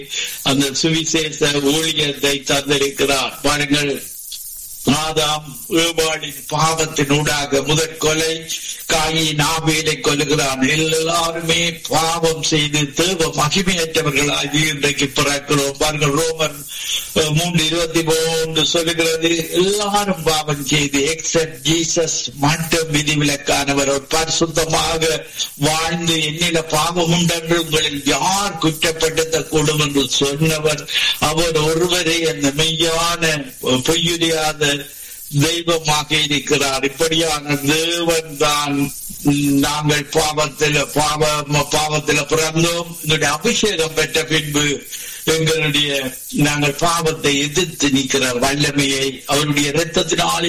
அந்த சுவிசேஷ ஊழியத்தை தந்திருக்கிறார் பாருங்கள் ஆதாம் ஏபாடின் பாவத்தினூடாக முதற் கொலை காயின் ஆவியலை கொல்லுகிறான் எல்லாருமே பாவம் செய்து தேவ மகிமையற்றவர்களாகி இன்றைக்கு பிறக்கிறோம் பாருங்கள் ரோமன் அஹ், மூன்று இருபத்தி மூன்று சொல்லுகிறது எல்லாரும் பாவம் செய்து எக்ஸப்ட் ஜீசஸ் மட்டும் விதிவிலக்கானவர் அவர் பரிசுத்தமாக வாழ்ந்து என்னில பாவம் உண்டென்று உங்களில் யார் குற்றப்படுத்த கூடும் என்று சொன்னவர் அவர் ஒருவரே அந்த மெய்யான பொய்யுரியாத தெய்வமாக இருக்கிறார் இப்படியான தேவன் தான் நாங்கள் பாவத்தில் பாவ பாவத்தில் பிறந்தோம் எங்களுடைய அபிஷேகம் பெற்ற பின்பு எங்களுடைய நாங்கள் பாவத்தை எதிர்த்து நிற்கிறார் வல்லமையை அவருடைய இரத்தத்தினாலே